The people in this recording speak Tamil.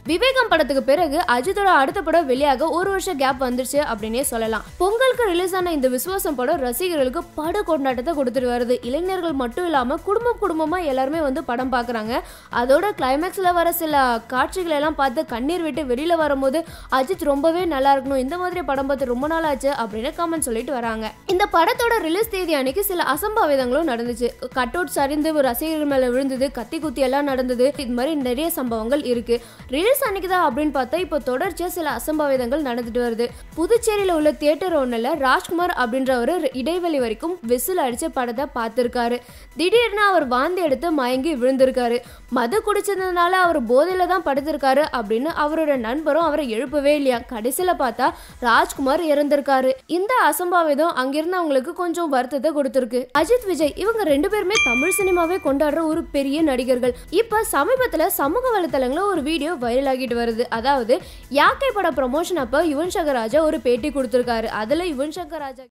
விவேகம் படத்துக்கு பிறகு அஜித்தோட அடுத்த படம் வெளியாக ஒரு வருஷம் கேப் வந்துருச்சு அப்படின்னே சொல்லலாம் பொங்கலுக்கு ரிலீஸ் ஆன இந்த விசுவாசம் படம் ரசிகர்களுக்கு படு கொண்டாட்டத்தை கொடுத்துட்டு வருது இளைஞர்கள் மட்டும் இல்லாம குடும்பம் குடும்பமா எல்லாருமே வந்து படம் பார்க்கறாங்க அதோட கிளைமேக்ஸ்ல வர சில காட்சிகளை எல்லாம் பார்த்து கண்ணீர் விட்டு வெளியில வரும்போது அஜித் ரொம்பவே நல்லா இருக்கணும் இந்த மாதிரி படம் பார்த்து ரொம்ப நாள் ஆச்சு அப்படின்னு கமெண்ட் சொல்லிட்டு வராங்க இந்த படத்தோட ரிலீஸ் தேதி அன்னைக்கு சில அசம்பாவிதங்களும் நடந்துச்சு கட் அவுட் சரிந்து ரசிகர்கள் மேல விழுந்தது கத்தி குத்தி எல்லாம் நடந்தது இது மாதிரி நிறைய சம்பவங்கள் இருக்கு ரிலீஸ் அன்னைக்கு தான் அப்படின்னு பார்த்தா இப்போ தொடர்ச்சியா சில அசம்பாவிதங்கள் நடந்துட்டு வருது புதுச்சேரியில உள்ள தியேட்டர் ஒன்றில் ராஜ்குமார் அப்படின்றவர் இடைவெளி வரைக்கும் விசில் அடிச்ச படத்தை பார்த்துருக்காரு திடீர்னு அவர் வாந்தி எடுத்து மயங்கி விழுந்திருக்காரு மது குடிச்சதுனால அவர் போதையில தான் படுத்திருக்காரு அப்படின்னு அவரோட நண்பரும் அவரை எழுப்பவே இல்லையா கடைசியில பார்த்தா ராஜ்குமார் இறந்திருக்காரு இந்த அசம்பாவிதம் அங்கிருந்து அவங்களுக்கு கொஞ்சம் வருத்தத்தை கொடுத்திருக்கு அஜித் விஜய் இவங்க ரெண்டு பேருமே தமிழ் சினிமாவே கொண்டாடுற ஒரு பெரிய நடிகர்கள் இப்ப சமீபத்துல சமூக வலைத்தளங்கள்ல ஒரு வீடியோ வைரல் ஆகிட்டு வருது அதாவது யாக்கை பட ப்ரமோஷன் அப்ப யுவன் சங்கர் ராஜா ஒரு பேட்டி கொடுத்திருக்காரு அதுல யுவன் சங்கர் ராஜா